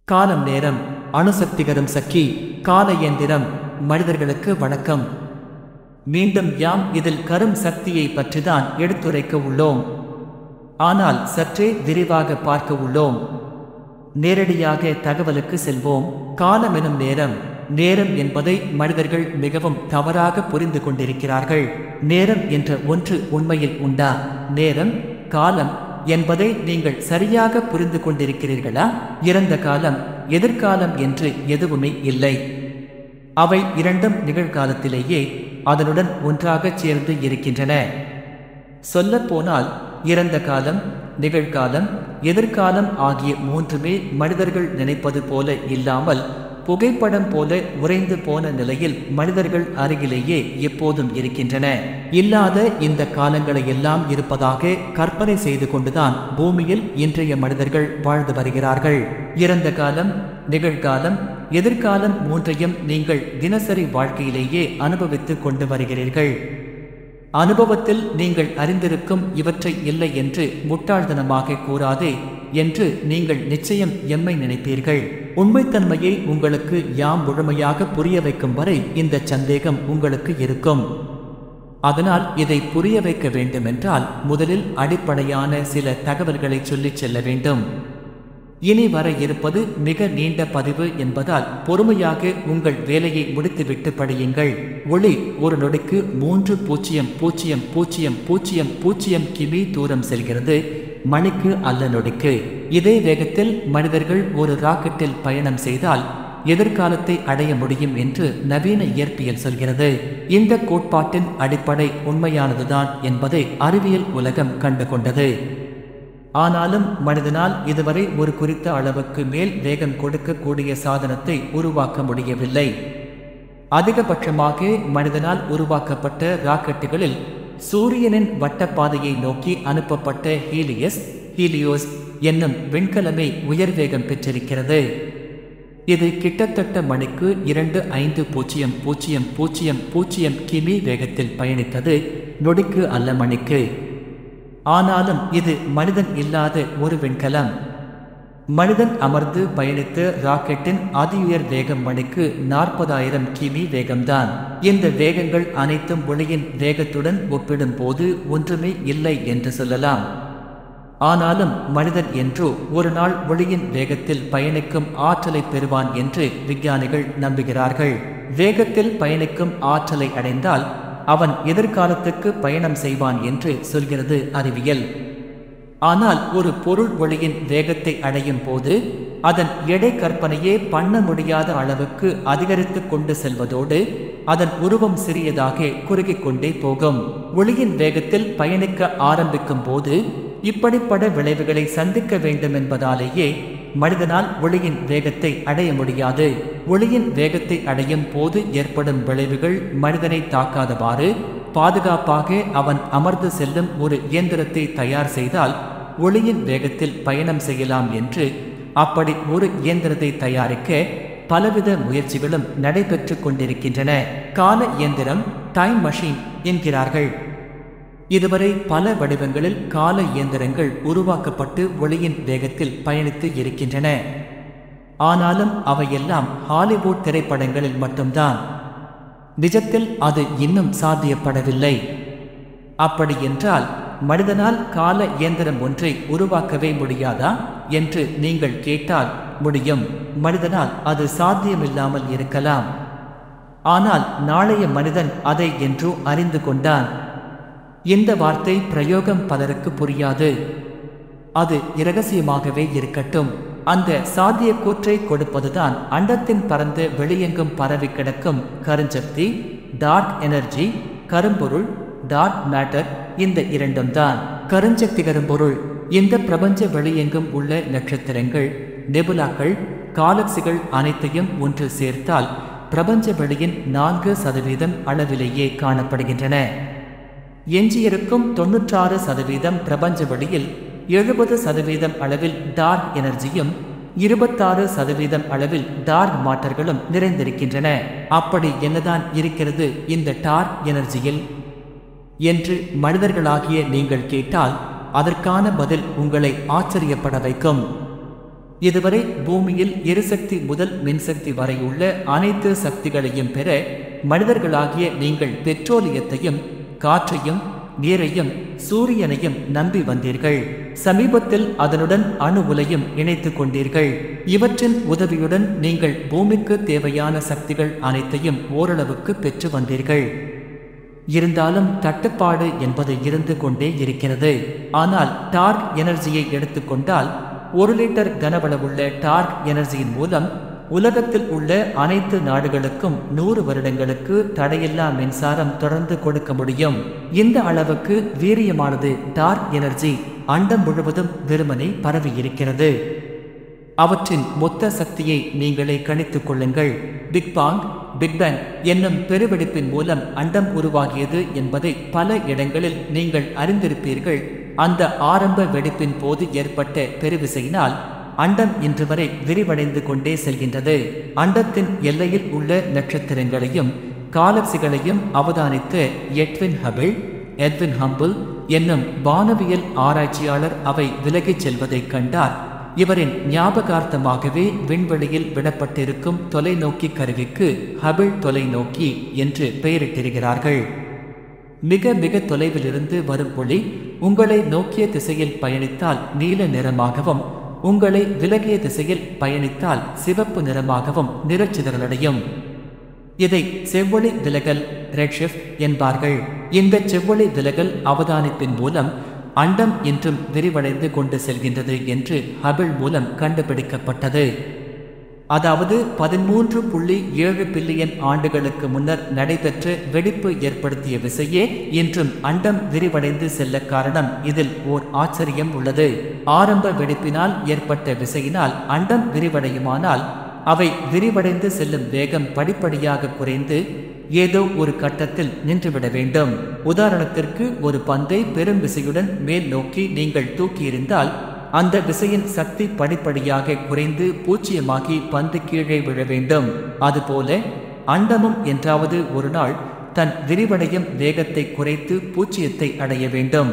காலம் நேரம் அணுசக்திகரும் சக்தி கால இயந்திரம் மனிதர்களுக்கு வணக்கம் மீண்டும் யாம் இதில் கரும் சக்தியை பற்றிதான் எடுத்துரைக்க உள்ளோம் ஆனால் சற்றே விரிவாக பார்க்க உள்ளோம் நேரடியாக தகவலுக்கு செல்வோம் காலம் எனும் நேரம் நேரம் என்பதை மனிதர்கள் மிகவும் தவறாக புரிந்து கொண்டிருக்கிறார்கள் நேரம் என்ற ஒன்று உண்மையில் உண்டா நேரம் காலம் என்பதை நீங்கள் சரியாக புரிந்து கொண்டிருக்கிறீர்களா இறந்த காலம் எதிர்காலம் என்று எதுவுமே இல்லை அவை இரண்டும் நிகழ்காலத்திலேயே அதனுடன் ஒன்றாகச் சேர்ந்து இருக்கின்றன சொல்லப்போனால் இறந்த காலம் நிகழ்காலம் எதிர்காலம் ஆகிய மூன்றுமே மனிதர்கள் நினைப்பது போல இல்லாமல் புகைப்படம் போல உறைந்து போன நிலையில் மனிதர்கள் அருகிலேயே எப்போதும் இருக்கின்றன இல்லாத இந்த காலங்களை எல்லாம் இருப்பதாக கற்பனை செய்து கொண்டுதான் பூமியில் இன்றைய மனிதர்கள் வாழ்ந்து வருகிறார்கள் இறந்த காலம் நிகழ்காலம் எதிர்காலம் மூன்றையும் நீங்கள் தினசரி வாழ்க்கையிலேயே அனுபவித்துக் கொண்டு வருகிறீர்கள் அனுபவத்தில் நீங்கள் அறிந்திருக்கும் இவற்றை இல்லை என்று முட்டாள்தனமாக கூறாதே என்று நீங்கள் நிச்சயம் எம்மை நினைப்பீர்கள் உண்மைத்தன்மையை உங்களுக்கு யாம் முழுமையாக புரிய வைக்கும் வரை இந்த சந்தேகம் உங்களுக்கு இருக்கும் அதனால் இதை புரிய வைக்க வேண்டுமென்றால் முதலில் அடிப்படையான சில தகவல்களை சொல்லிச் செல்ல வேண்டும் இனி வர இருப்பது மிக நீண்ட பதிவு என்பதால் பொறுமையாக உங்கள் வேலையை முடித்துவிட்டு படியுங்கள் ஒளி ஒரு நொடிக்கு மூன்று பூஜ்ஜியம் பூஜ்ஜியம் பூஜ்ஜியம் பூஜ்ஜியம் பூஜ்ஜியம் கிமி தூரம் செல்கிறது மணிக்கு அல்ல நொடிக்கு இதே வேகத்தில் மனிதர்கள் ஒரு ராக்கெட்டில் பயணம் செய்தால் எதிர்காலத்தை அடைய முடியும் என்று நவீன இயற்பியல் சொல்கிறது இந்த கோட்பாட்டின் அடிப்படை உண்மையானதுதான் என்பதை அறிவியல் உலகம் கண்டு கொண்டது ஆனாலும் மனிதனால் இதுவரை ஒரு குறித்த அளவுக்கு மேல் வேகம் கொடுக்கக்கூடிய சாதனத்தை உருவாக்க முடியவில்லை அதிகபட்சமாக மனிதனால் உருவாக்கப்பட்ட ராக்கெட்டுகளில் சூரியனின் வட்டப்பாதையை நோக்கி அனுப்பப்பட்ட ஹீலியஸ் ஹீலியோஸ் என்னும் விண்கலமே உயர் வேகம் பெற்றிருக்கிறது இது கிட்டத்தட்ட மணிக்கு இரண்டு ஐந்து பூஜ்ஜியம் பூஜ்ஜியம் பூஜ்ஜியம் பூஜ்ஜியம் கிமி வேகத்தில் பயணித்தது நொடிக்கு அல்ல மணிக்கு ஆனாலும் இது மனிதன் இல்லாத ஒரு விண்கலம் மனிதன் அமர்ந்து பயணித்த ராக்கெட்டின் அதியுயர் வேகம் மணிக்கு நாற்பதாயிரம் கிமி வேகம்தான் இந்த வேகங்கள் அனைத்தும் ஒளியின் வேகத்துடன் ஒப்பிடும் போது ஒன்றுமே இல்லை என்று சொல்லலாம் ஆனாலும் மனிதன் என்றோ ஒரு நாள் ஒளியின் வேகத்தில் பயணிக்கும் ஆற்றலை பெறுவான் என்று விஞ்ஞானிகள் நம்புகிறார்கள் வேகத்தில் பயணிக்கும் ஆற்றலை அடைந்தால் அவன் எதிர்காலத்துக்கு பயணம் செய்வான் என்று சொல்கிறது அறிவியல் ஆனால் ஒரு பொருள் ஒளியின் வேகத்தை அடையும் போது அதன் எடை கற்பனையே பண்ண முடியாத அளவுக்கு அதிகரித்து கொண்டு செல்வதோடு அதன் உருவம் சிறியதாக குறுகிக் கொண்டே போகும் ஒளியின் வேகத்தில் பயணிக்க ஆரம்பிக்கும் போது இப்படிப்பட்ட விளைவுகளை சந்திக்க வேண்டும் என்பதாலேயே மனிதனால் ஒளியின் வேகத்தை அடைய முடியாது ஒளியின் வேகத்தை அடையும் போது ஏற்படும் விளைவுகள் மனிதனை தாக்காதவாறு பாதுகாப்பாக அவன் அமர்ந்து செல்லும் ஒரு இயந்திரத்தை தயார் செய்தால் ஒளியின் வேகத்தில் பயணம் செய்யலாம் என்று அப்படி ஒரு இயந்திரத்தை தயாரிக்க பலவித முயற்சிகளும் நடைபெற்று கொண்டிருக்கின்றன கால இயந்திரம் டைம் மஷின் என்கிறார்கள் இதுவரை பல வடிவங்களில் கால இயந்திரங்கள் உருவாக்கப்பட்டு ஒளியின் வேகத்தில் பயணித்து இருக்கின்றன ஆனாலும் அவையெல்லாம் ஹாலிவுட் திரைப்படங்களில் மட்டும்தான் நிஜத்தில் அது இன்னும் சாத்தியப்படவில்லை அப்படி என்றால் மனிதனால் கால இயந்திரம் ஒன்றை உருவாக்கவே முடியாதா என்று நீங்கள் கேட்டால் முடியும் மனிதனால் அது சாத்தியமில்லாமல் இருக்கலாம் ஆனால் நாளைய மனிதன் அதை என்றோ அறிந்து கொண்டான் இந்த வார்த்தை பிரயோகம் பலருக்கு புரியாது அது இரகசியமாகவே இருக்கட்டும் அந்த சாத்தியக்கூற்றை கொடுப்பதுதான் அண்டத்தின் பறந்து வெளியெங்கும் பரவி கிடக்கும் கருஞ்சக்தி டார்க் எனர்ஜி கரும்பொருள் டார்க் மேட்டர் இந்த இரண்டும் தான் கருஞ்சக்தி கரும்பொருள் இந்த பிரபஞ்ச வெளியெங்கும் உள்ள நட்சத்திரங்கள் நெபுலாக்கள் காலக்சிகள் அனைத்தையும் ஒன்று சேர்த்தால் பிரபஞ்ச வெளியின் நான்கு சதவீதம் அளவிலேயே காணப்படுகின்றன எஞ்சியிருக்கும் தொன்னூற்றாறு சதவீதம் பிரபஞ்ச வெளியில் எழுபது சதவீதம் அளவில் டார்க் எனர்ஜியும் இருபத்தாறு சதவீதம் அளவில் டார்க் மாட்டர்களும் நிறைந்திருக்கின்றன அப்படி என்னதான் இருக்கிறது இந்த டார்க் எனர்ஜியில் என்று மனிதர்களாகிய நீங்கள் கேட்டால் அதற்கான பதில் உங்களை ஆச்சரியப்பட வைக்கும் இதுவரை பூமியில் எரிசக்தி முதல் மின்சக்தி வரையுள்ள அனைத்து சக்திகளையும் பெற மனிதர்களாகிய நீங்கள் பெட்ரோலியத்தையும் காற்றையும் நீரையும் சூரியனையும் நம்பி வந்தீர்கள் சமீபத்தில் அதனுடன் அணு உலையும் இணைத்துக் கொண்டீர்கள் இவற்றின் உதவியுடன் நீங்கள் பூமிக்கு தேவையான சக்திகள் அனைத்தையும் ஓரளவுக்கு பெற்று வந்தீர்கள் இருந்தாலும் தட்டுப்பாடு என்பது இருந்து கொண்டே இருக்கிறது ஆனால் டார்க் எனர்ஜியை எடுத்துக்கொண்டால் ஒரு லிட்டர் கனவளவுள்ள டார்க் எனர்ஜியின் மூலம் உலகத்தில் உள்ள அனைத்து நாடுகளுக்கும் நூறு வருடங்களுக்கு தடையில்லா மின்சாரம் தொடர்ந்து கொடுக்க முடியும் இந்த அளவுக்கு வீரியமானது டார்க் எனர்ஜி அண்டம் முழுவதும் வெறுமனே பரவி இருக்கிறது அவற்றின் மொத்த சக்தியை நீங்களே கணித்துக் கொள்ளுங்கள் பிக் பாங் பிக் பேங் என்னும் பெருவெடிப்பின் மூலம் அண்டம் உருவாகியது என்பதை பல இடங்களில் நீங்கள் அறிந்திருப்பீர்கள் அந்த ஆரம்ப வெடிப்பின் போது ஏற்பட்ட பெருவிசையினால் அண்டம் இன்று வரை விரிவடைந்து கொண்டே செல்கின்றது அண்டத்தின் எல்லையில் உள்ள நட்சத்திரங்களையும் காலப்சிகளையும் அவதானித்த எட்வின் ஹபிள் எட்வின் ஹம்பிள் என்னும் வானவியல் ஆராய்ச்சியாளர் அவை விலகிச் செல்வதைக் கண்டார் இவரின் ஞாபகார்த்தமாகவே விண்வெளியில் விடப்பட்டிருக்கும் தொலைநோக்கி கருவிக்கு ஹபிள் தொலைநோக்கி என்று பெயரிட்டிருக்கிறார்கள் மிக மிக தொலைவிலிருந்து வரும் ஒளி உங்களை நோக்கிய திசையில் பயணித்தால் நீல நிறமாகவும் உங்களை விலகிய திசையில் பயணித்தால் சிவப்பு நிறமாகவும் நிறச்சிதறலடையும் இதை செவ்வொளி விலகல் ரெட்ஷிஃப்ட் என்பார்கள் இந்த செவ்வொளி விலகல் அவதானிப்பின் மூலம் அண்டம் இன்றும் விரிவடைந்து கொண்டு செல்கின்றது என்று ஹபிள் மூலம் கண்டுபிடிக்கப்பட்டது அதாவது பதிமூன்று புள்ளி ஏழு பில்லியன் ஆண்டுகளுக்கு முன்னர் நடைபெற்ற வெடிப்பு ஏற்படுத்திய விசையே இன்றும் அண்டம் விரிவடைந்து செல்ல காரணம் இதில் ஓர் ஆச்சரியம் உள்ளது ஆரம்ப வெடிப்பினால் ஏற்பட்ட விசையினால் அண்டம் விரிவடையுமானால் அவை விரிவடைந்து செல்லும் வேகம் படிப்படியாக குறைந்து ஏதோ ஒரு கட்டத்தில் நின்றுவிட வேண்டும் உதாரணத்திற்கு ஒரு பந்தை பெரும் விசையுடன் மேல் நோக்கி நீங்கள் தூக்கியிருந்தால் அந்த விசையின் சக்தி படிப்படியாக குறைந்து பூச்சியமாகி பந்து கீழே விழ வேண்டும் அதுபோல அண்டமும் என்றாவது ஒரு நாள் தன் விரிவடையும் வேகத்தை குறைத்து பூச்சியத்தை அடைய வேண்டும்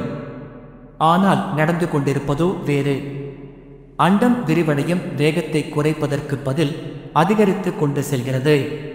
ஆனால் நடந்து கொண்டிருப்பதோ வேறு அண்டம் விரிவடையும் வேகத்தை குறைப்பதற்கு பதில் அதிகரித்து கொண்டு செல்கிறது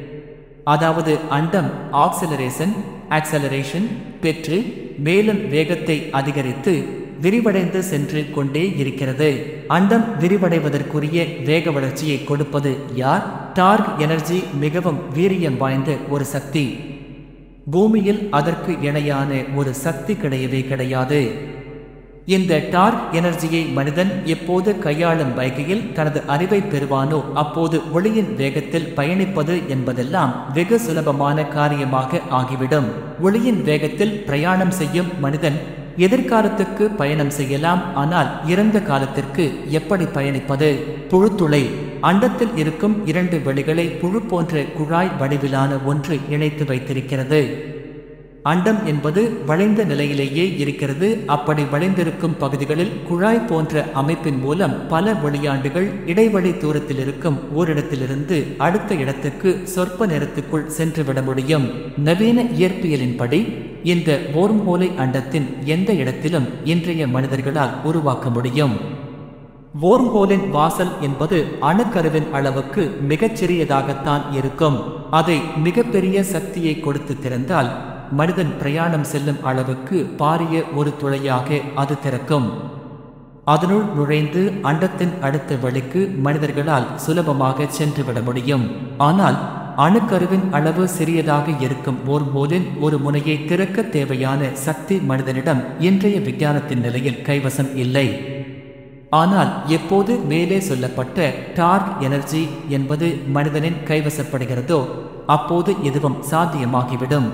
அதாவது அண்டம் ஆக்சிலரேஷன் ஆக்சலரேஷன் பெற்று மேலும் வேகத்தை அதிகரித்து விரிவடைந்து சென்று கொண்டே இருக்கிறது அண்டம் விரிவடைவதற்குரிய வேக வளர்ச்சியை கொடுப்பது யார் டார்க் எனர்ஜி மிகவும் வீரியம் வாய்ந்த ஒரு சக்தி பூமியில் அதற்கு இணையான ஒரு சக்தி கிடையவே கிடையாது இந்த டார்க் எனர்ஜியை மனிதன் எப்போது கையாளும் வைகையில் தனது அறிவை பெறுவானோ அப்போது ஒளியின் வேகத்தில் பயணிப்பது என்பதெல்லாம் வெகு சுலபமான காரியமாக ஆகிவிடும் ஒளியின் வேகத்தில் பிரயாணம் செய்யும் மனிதன் எதிர்காலத்துக்கு பயணம் செய்யலாம் ஆனால் இறந்த காலத்திற்கு எப்படி பயணிப்பது புழுத்துளை அண்டத்தில் இருக்கும் இரண்டு வெளிகளை புழு போன்ற குழாய் வடிவிலான ஒன்று இணைத்து வைத்திருக்கிறது அண்டம் என்பது வளைந்த நிலையிலேயே இருக்கிறது அப்படி வளைந்திருக்கும் பகுதிகளில் குழாய் போன்ற அமைப்பின் மூலம் பல ஒளியாண்டுகள் இடைவெளி தூரத்தில் இருக்கும் ஓரிடத்திலிருந்து அடுத்த இடத்துக்கு சொற்ப நேரத்துக்குள் சென்றுவிட முடியும் நவீன இயற்பியலின்படி இந்த ஓர்மோலை அண்டத்தின் எந்த இடத்திலும் இன்றைய மனிதர்களால் உருவாக்க முடியும் ஓர்ம்ஹோலின் வாசல் என்பது அணுக்கருவின் அளவுக்கு மிகச்சிறியதாகத்தான் இருக்கும் அதை மிகப்பெரிய சக்தியை கொடுத்து திறந்தால் மனிதன் பிரயாணம் செல்லும் அளவுக்கு பாரிய ஒரு துளையாக அது திறக்கும் அதனுள் நுழைந்து அண்டத்தின் அடுத்த வழிக்கு மனிதர்களால் சுலபமாக சென்றுவிட முடியும் ஆனால் அணுக்கருவின் அளவு சிறியதாக இருக்கும் ஓர் போலின் ஒரு முனையை திறக்க தேவையான சக்தி மனிதனிடம் இன்றைய விஞ்ஞானத்தின் நிலையில் கைவசம் இல்லை ஆனால் எப்போது மேலே சொல்லப்பட்ட டார்க் எனர்ஜி என்பது மனிதனின் கைவசப்படுகிறதோ அப்போது எதுவும் சாத்தியமாகிவிடும்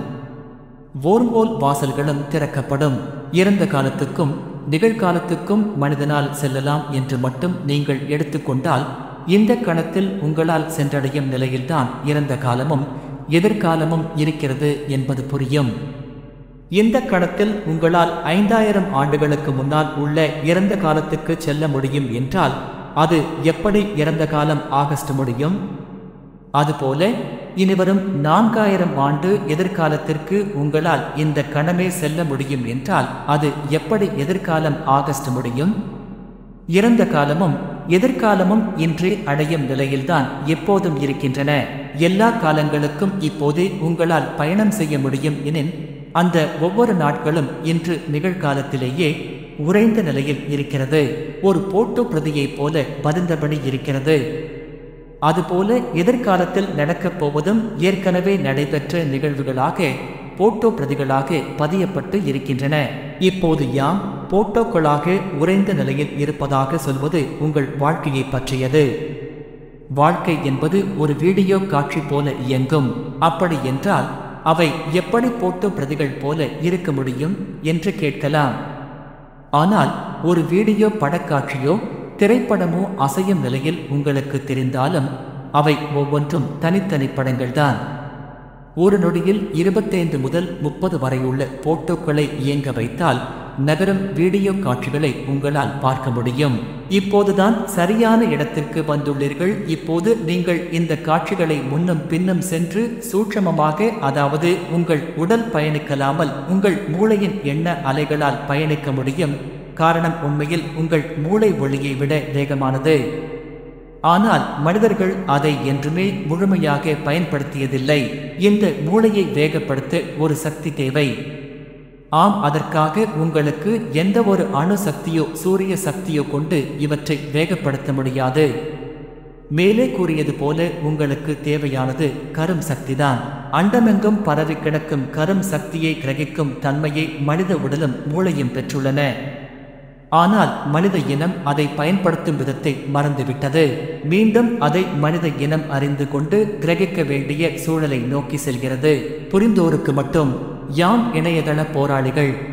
ஓர்மோல் வாசல்களும் திறக்கப்படும் இறந்த காலத்துக்கும் நிகழ்காலத்துக்கும் மனிதனால் செல்லலாம் என்று மட்டும் நீங்கள் எடுத்துக்கொண்டால் இந்த கணத்தில் உங்களால் சென்றடையும் நிலையில்தான் இறந்த காலமும் எதிர்காலமும் இருக்கிறது என்பது புரியும் இந்த கணத்தில் உங்களால் ஐந்தாயிரம் ஆண்டுகளுக்கு முன்னால் உள்ள இறந்த காலத்துக்கு செல்ல முடியும் என்றால் அது எப்படி இறந்த காலம் ஆகஸ்ட் முடியும் அதுபோல இனிவரும் நான்காயிரம் ஆண்டு எதிர்காலத்திற்கு உங்களால் இந்த கணமே செல்ல முடியும் என்றால் அது எப்படி எதிர்காலம் ஆகஸ்ட் முடியும் இறந்த காலமும் எதிர்காலமும் இன்றே அடையும் நிலையில்தான் எப்போதும் இருக்கின்றன எல்லா காலங்களுக்கும் இப்போதே உங்களால் பயணம் செய்ய முடியும் எனின் அந்த ஒவ்வொரு நாட்களும் இன்று நிகழ்காலத்திலேயே உறைந்த நிலையில் இருக்கிறது ஒரு போட்டோ பிரதியைப் போல பதிந்தபடி இருக்கிறது அதுபோல எதிர்காலத்தில் நடக்கப் போவதும் ஏற்கனவே நடைபெற்ற நிகழ்வுகளாக போட்டோ பிரதிகளாக பதியப்பட்டு இருக்கின்றன இப்போது யாம் போட்டோக்களாக உறைந்த நிலையில் இருப்பதாக சொல்வது உங்கள் வாழ்க்கையை பற்றியது வாழ்க்கை என்பது ஒரு வீடியோ காட்சி போல இயங்கும் அப்படி என்றால் அவை எப்படி போட்டோ பிரதிகள் போல இருக்க முடியும் என்று கேட்கலாம் ஆனால் ஒரு வீடியோ படக்காட்சியோ திரைப்படமோ அசையும் நிலையில் உங்களுக்கு தெரிந்தாலும் அவை ஒவ்வொன்றும் தனித்தனி படங்கள்தான் ஒரு நொடியில் இருபத்தைந்து முதல் முப்பது வரையுள்ள போட்டோக்களை இயங்க வைத்தால் நகரும் வீடியோ காட்சிகளை உங்களால் பார்க்க முடியும் இப்போதுதான் சரியான இடத்திற்கு வந்துள்ளீர்கள் இப்போது நீங்கள் இந்த காட்சிகளை முன்னும் பின்னும் சென்று சூட்சமமாக அதாவது உங்கள் உடல் பயணிக்கலாமல் உங்கள் மூளையின் எண்ண அலைகளால் பயணிக்க முடியும் காரணம் உண்மையில் உங்கள் மூளை ஒளியை விட வேகமானது ஆனால் மனிதர்கள் அதை என்றுமே முழுமையாக பயன்படுத்தியதில்லை இந்த மூளையை வேகப்படுத்த ஒரு சக்தி தேவை ஆம் அதற்காக உங்களுக்கு எந்த ஒரு அணு சக்தியோ சூரிய சக்தியோ கொண்டு இவற்றை வேகப்படுத்த முடியாது மேலே கூறியது போல உங்களுக்கு தேவையானது கரும் சக்திதான் அண்டமெங்கும் பரவி கிடக்கும் கரும் சக்தியை கிரகிக்கும் தன்மையை மனித உடலும் மூளையும் பெற்றுள்ளன ஆனால் மனித இனம் அதை பயன்படுத்தும் விதத்தை மறந்துவிட்டது மீண்டும் அதை மனித இனம் அறிந்து கொண்டு கிரகிக்க வேண்டிய சூழலை நோக்கி செல்கிறது புரிந்தோருக்கு மட்டும் யாம் இணையதள போராளிகள்